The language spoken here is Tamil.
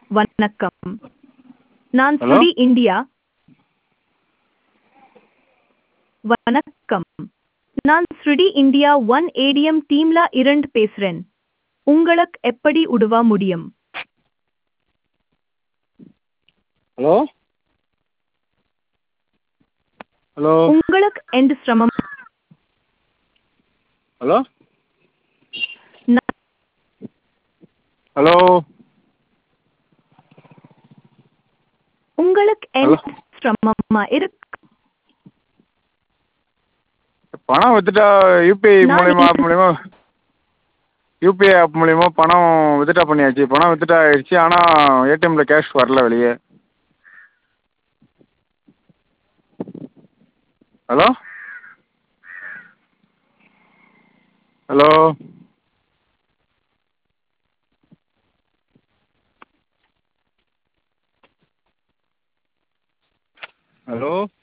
வணக்கம் நான் Hello? ஸ்ருதி இந்தியா வணக்கம் நான் ஸ்ருதி இந்தியா ஒன் ஏடிஎம் டீம்ல இருந்து பேசுறேன் உங்களுக்கு எப்படி உதவ முடியும் ஹலோ ஹலோ உங்களுக்கு எந்த சிரமம் ஹலோ ந- ஹலோ உங்களுக்கு Hello? எந்த சிரமமா இருக்கு பணம் வித்துட்டா யூபிஐ நான் மூலியமா ஆப் இது- மூலியமா யூபிஐ ஆப் மூலியமா பணம் வித்ட்ரா பண்ணியாச்சு பணம் வித்ட்ரா ஆயிடுச்சு ஆனால் ஏடிஎம்ல கேஷ் வரல வெளியே ஹலோ ஹலோ ஹலோ